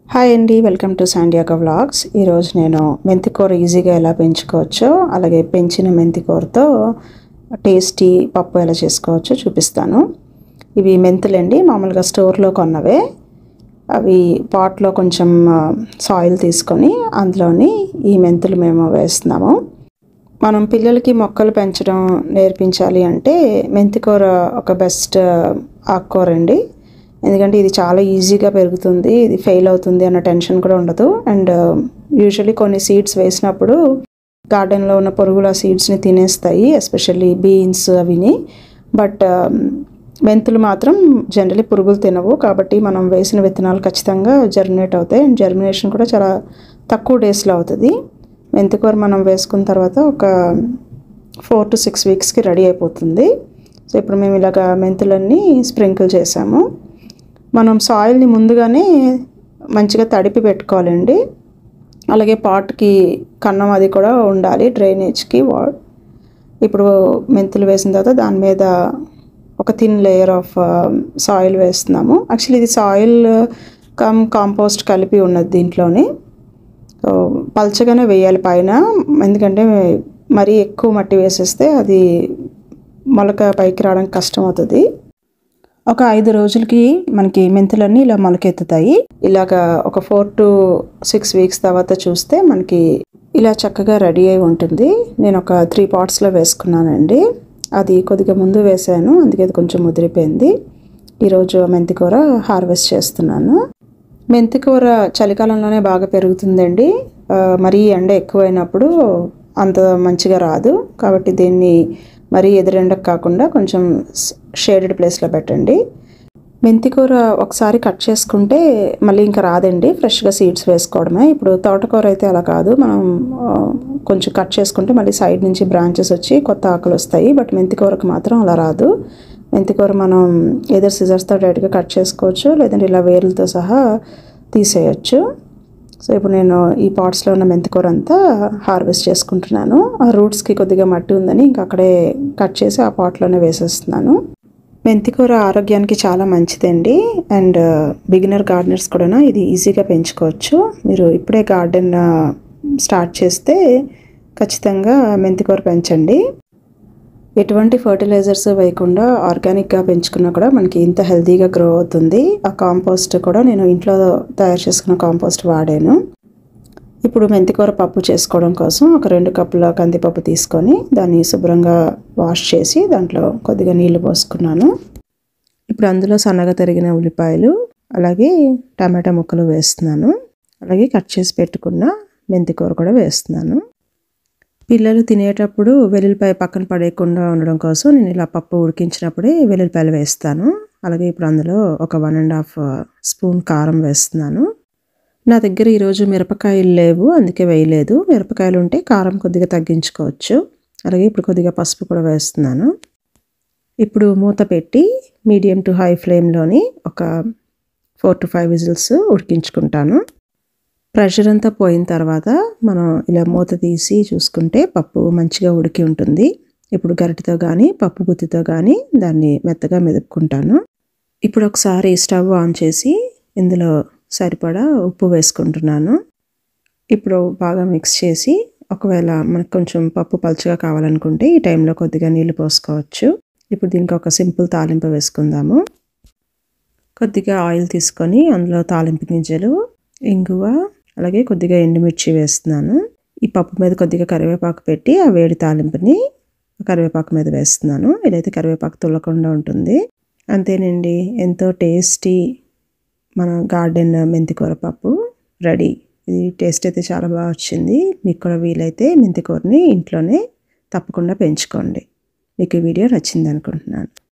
hi అండి welcome to సాండియాగా vlogs ఈరోజు నేను మెంతికూర ఈజీగా ఎలా పెంచుకోవచ్చో అలాగే పెంచిన మెంతికూరతో టేస్టీ పప్పు ఎలా చేసుకోవచ్చో చూపిస్తాను ఇవి మెంతులండి మామూలుగా స్టోర్లో కొన్నవే అవి పాట్లో కొంచెం సాయిల్ తీసుకొని అందులోని ఈ మెంతులు మేము వేస్తున్నాము మనం పిల్లలకి మొక్కలు పెంచడం నేర్పించాలి అంటే మెంతికూర ఒక బెస్ట్ ఆకుకూర అండి ఎందుకంటే ఇది చాలా ఈజీగా పెరుగుతుంది ఇది ఫెయిల్ అవుతుంది అన్న టెన్షన్ కూడా ఉండదు అండ్ యూజువలీ కొన్ని సీడ్స్ వేసినప్పుడు గార్డెన్లో ఉన్న పురుగులు ఆ సీడ్స్ని తినేస్తాయి ఎస్పెషల్లీ బీన్స్ అవిని బట్ మెంతులు మాత్రం జనరలీ పురుగులు తినవు కాబట్టి మనం వేసిన విత్తనాలు ఖచ్చితంగా జర్మినేట్ అవుతాయి అండ్ జర్మినేషన్ కూడా చాలా తక్కువ డేస్లో అవుతుంది మెంతికూర మనం వేసుకున్న తర్వాత ఒక ఫోర్ టు సిక్స్ వీక్స్కి రెడీ అయిపోతుంది సో ఇప్పుడు మేము ఇలాగ మెంతులన్నీ స్ప్రింకిల్ చేసాము మనం సాయిల్ని ముందుగానే మంచిగా తడిపి పెట్టుకోవాలండి అలాగే పాట్కి కన్నం అది కూడా ఉండాలి డ్రైనేజ్కి వా ఇప్పుడు మెంతులు వేసిన తర్వాత దాని మీద ఒక థిన్ లేయర్ ఆఫ్ సాయిల్ వేస్తున్నాము యాక్చువల్లీ ఇది సాయిల్ కమ్ కాంపోస్ట్ కలిపి ఉన్నది దీంట్లోని సో పల్చగానే వేయాలి పైన ఎందుకంటే మరీ ఎక్కువ మట్టి వేసేస్తే అది మొలక పైకి రావడానికి కష్టం అవుతుంది ఒక ఐదు రోజులకి మనకి మెంతులన్నీ ఇలా మొలకెత్తుతాయి ఇలాగ ఒక ఫోర్ టు సిక్స్ వీక్స్ తర్వాత చూస్తే మనకి ఇలా చక్కగా రెడీ అయి ఉంటుంది నేను ఒక త్రీ పాట్స్లో వేసుకున్నానండి అది కొద్దిగా ముందు వేసాను అందుకే అది కొంచెం ముదిరిపోయింది ఈరోజు మెంతికూర హార్వెస్ట్ చేస్తున్నాను మెంతికూర చలికాలంలోనే బాగా పెరుగుతుందండి మరీ ఎండ ఎక్కువైనప్పుడు అంత మంచిగా రాదు కాబట్టి దీన్ని మరీ ఎదురెండకు కాకుండా కొంచెం షేడెడ్ ప్లేస్లో పెట్టండి మెంతికూర ఒకసారి కట్ చేసుకుంటే మళ్ళీ ఇంకా రాదండి ఫ్రెష్గా సీడ్స్ వేసుకోవడమే ఇప్పుడు తోటకూర అయితే అలా కాదు మనం కొంచెం కట్ చేసుకుంటే మళ్ళీ సైడ్ నుంచి బ్రాంచెస్ వచ్చి కొత్త ఆకులు వస్తాయి బట్ మెంతికూరకు మాత్రం అలా రాదు మెంతికూర మనం ఏదో సిజర్స్తో డైరెక్ట్గా కట్ చేసుకోవచ్చు లేదంటే ఇలా వేర్లతో సహా తీసేయచ్చు సో ఇప్పుడు నేను ఈ పాట్స్లో ఉన్న మెంతికూర అంతా హార్వెస్ట్ చేసుకుంటున్నాను ఆ రూట్స్కి కొద్దిగా మట్టి ఉందని ఇంక అక్కడే కట్ చేసి ఆ పాట్లోనే వేసేస్తున్నాను మెంతికూర ఆరోగ్యానికి చాలా మంచిదండి అండ్ బిగినర్ గార్డెనర్స్ కూడా ఇది ఈజీగా పెంచుకోవచ్చు మీరు ఇప్పుడే గార్డెన్ స్టార్ట్ చేస్తే ఖచ్చితంగా మెంతికూర పెంచండి ఎటువంటి ఫర్టిలైజర్స్ వేయకుండా ఆర్గానిక్గా పెంచుకున్నా కూడా మనకి ఇంత హెల్తీగా గ్రో అవుతుంది ఆ కాంపోస్ట్ కూడా నేను ఇంట్లో తయారు చేసుకున్న కాంపోస్ట్ వాడాను ఇప్పుడు మెంతికూర పప్పు చేసుకోవడం కోసం ఒక రెండు కప్పుల కందిపప్పు తీసుకొని దాన్ని శుభ్రంగా వాష్ చేసి దాంట్లో కొద్దిగా నీళ్లు పోసుకున్నాను ఇప్పుడు అందులో సన్నగా తరిగిన ఉల్లిపాయలు అలాగే టమాటా ముక్కలు వేస్తున్నాను అలాగే కట్ చేసి పెట్టుకున్న మెంతికూర కూడా వేస్తున్నాను పిల్లలు తినేటప్పుడు వెల్లుల్లిపాయ పక్కన పడేయకుండా ఉండడం కోసం నేను ఇలా పప్పు ఉడికించినప్పుడే వెల్లుల్లిపాయలు వేస్తాను అలాగే ఇప్పుడు అందులో ఒక వన్ అండ్ హాఫ్ స్పూన్ కారం వేస్తున్నాను నా దగ్గర ఈరోజు మిరపకాయలు లేవు అందుకే వేయలేదు మిరపకాయలు ఉంటే కారం కొద్దిగా తగ్గించుకోవచ్చు అలాగే ఇప్పుడు కొద్దిగా పసుపు కూడా వేస్తున్నాను ఇప్పుడు మూత పెట్టి మీడియం టు హై ఫ్లేమ్లోని ఒక ఫోర్ టు ఫైవ్ విజిల్స్ ఉడికించుకుంటాను ప్రెషర్ అంతా పోయిన తర్వాత మనం ఇలా మూత తీసి చూసుకుంటే పప్పు మంచిగా ఉడికి ఉంటుంది ఇప్పుడు గరిటతో కానీ పప్పు గుత్తితో కానీ దాన్ని మెత్తగా మెదుపుకుంటాను ఇప్పుడు ఒకసారి స్టవ్ ఆన్ చేసి ఇందులో సరిపడా ఉప్పు వేసుకుంటున్నాను ఇప్పుడు బాగా మిక్స్ చేసి ఒకవేళ మనకు కొంచెం పప్పు పలుచగా కావాలనుకుంటే ఈ టైంలో కొద్దిగా నీళ్ళు పోసుకోవచ్చు ఇప్పుడు దీనికి ఒక సింపుల్ తాలింపు వేసుకుందాము కొద్దిగా ఆయిల్ తీసుకొని అందులో తాలింపు గింజలు ఇంగువ అలాగే కొద్దిగా ఎండుమిర్చి వేస్తున్నాను ఈ పప్పు మీద కొద్దిగా కరివేపాకు పెట్టి ఆ వేడి తాలింపుని కరివేపాకు మీద వేస్తున్నాను ఇదైతే కరివేపాకు తుల్లకుండా ఉంటుంది అంతేనండి ఎంతో టేస్టీ మన గార్డెన్ మెంతికూర పప్పు రెడీ ఇది టేస్ట్ అయితే చాలా బాగా వచ్చింది మీకు కూడా వీలైతే మెంతికూరని ఇంట్లోనే తప్పకుండా పెంచుకోండి మీకు ఈ వీడియో నచ్చింది అనుకుంటున్నాను